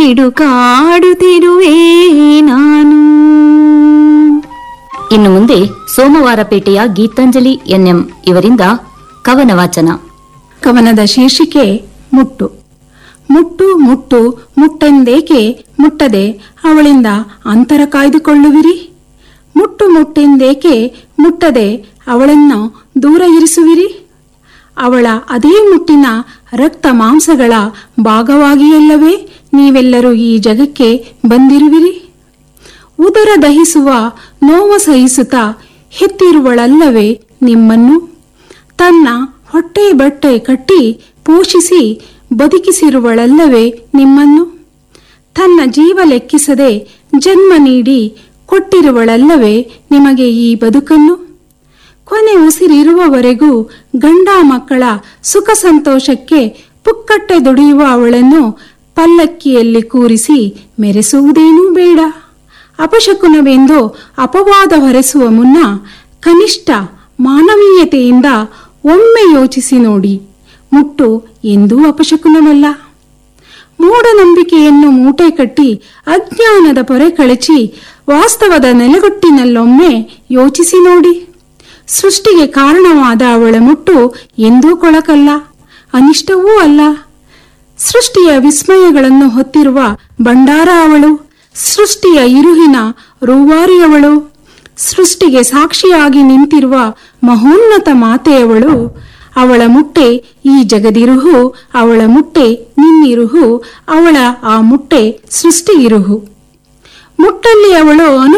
ಮಿಡುಕಾಡುತ್ತಿರುವೆ ನಾನು ಇನ್ನು ಮುಂದೆ ಸೋಮವಾರಪೇಟೆಯ ಗೀತಾಂಜಲಿ ಎನ್ಎಂ ಇವರಿಂದ ಕವನ ವಾಚನ ಕವನದ ಶೀರ್ಷಿಕೆ ಮುಟ್ಟು ಮುಟ್ಟು ಮುಟ್ಟು ಮುಟ್ಟೆಂದೇಕೆ ಮುಟ್ಟದೆ ಅವಳಿಂದ ಅಂತರ ಕಾಯ್ದುಕೊಳ್ಳುವಿರಿ ಮುಟ್ಟು ಮುಟ್ಟೆಂದೇಕೆ ಮುಟ್ಟದೆ ಅವಳನ್ನು ದೂರ ಇರಿಸುವಿರಿ ಅವಳ ಅದೇ ಮುಟ್ಟಿನ ರಕ್ತ ಮಾಂಸಗಳ ಭಾಗವಾಗಿಯಲ್ಲವೇ ನೀವೆಲ್ಲರೂ ಈ ಜಗಕ್ಕೆ ಬಂದಿರುವಿರಿ ಉದರ ದಹಿಸುವ ನೋವು ಸಹಿಸುತ್ತಾ ಹೆತ್ತಿರುವಳಲ್ಲವೇ ನಿಮ್ಮನ್ನು ತನ್ನ ಹೊಟ್ಟೆ ಬಟ್ಟೆ ಕಟ್ಟಿ ಪೋಷಿಸಿ ಬದುಕಿಸಿರುವಳಲ್ಲವೇ ನಿಮ್ಮನ್ನು ತನ್ನ ಜೀವ ಲೆಕ್ಕಿಸದೆ ಜನ್ಮ ನೀಡಿ ಕೊಟ್ಟಿರುವಳಲ್ಲವೇ ನಿಮಗೆ ಈ ಬದುಕನ್ನು ಕೊನೆ ಉಸಿರಿರುವವರೆಗೂ ಗಂಡ ಮಕ್ಕಳ ಸುಖ ಸಂತೋಷಕ್ಕೆ ಪುಕ್ಕಟ್ಟೆ ದುಡಿಯುವ ಅವಳನ್ನು ಪಲ್ಲಕ್ಕಿಯಲ್ಲಿ ಕೂರಿಸಿ ಮೆರೆಸುವುದೇನೂ ಬೇಡ ಅಪಶಕುನವೆಂದು ಅಪವಾದ ಹೊರೆಸುವ ಮುನ್ನ ಕನಿಷ್ಠ ಮಾನವೀಯತೆಯಿಂದ ಒಮ್ಮೆ ಯೋಚಿಸಿ ನೋಡಿ ಮುಟ್ಟು ಎಂದೂ ಅಪಶಕುನವಲ್ಲ ಮೂಢನಂಬಿಕೆಯನ್ನು ಮೂಟೆ ಕಟ್ಟಿ ಅಜ್ಞಾನದ ಪೊರೆ ಕಳಚಿ ವಾಸ್ತವದ ನೆಲೆಗೊಟ್ಟಿನಲ್ಲೊಮ್ಮೆ ಯೋಚಿಸಿ ನೋಡಿ ಸೃಷ್ಟಿಗೆ ಕಾರಣವಾದ ಅವಳ ಮುಟ್ಟು ಎಂದೂ ಕೊಳಕಲ್ಲ ಅನಿಷ್ಟವೂ ಅಲ್ಲ ಸೃಷ್ಟಿಯ ವಿಸ್ಮಯಗಳನ್ನು ಹೊತ್ತಿರುವ ಭಂಡಾರ ಅವಳು ಸೃಷ್ಟಿಯ ಇರುಹಿನ ರೂವಾರಿಯವಳು ಸೃಷ್ಟಿಗೆ ಸಾಕ್ಷಿಯಾಗಿ ನಿಂತಿರುವ ಮಹೋನ್ನತ ಮಾತೆಯವಳು ಅವಳ ಮುಟ್ಟೆ ಈ ಜಗದಿರುಹು ಅವಳ ಮುಟ್ಟೆ ನಿನ್ನಿರುಹು ಅವಳ ಆ ಮುಟ್ಟೆ ಸೃಷ್ಟಿ ಇರುಹು ಮುಟ್ಟಲ್ಲಿ ಅವಳು ಅನು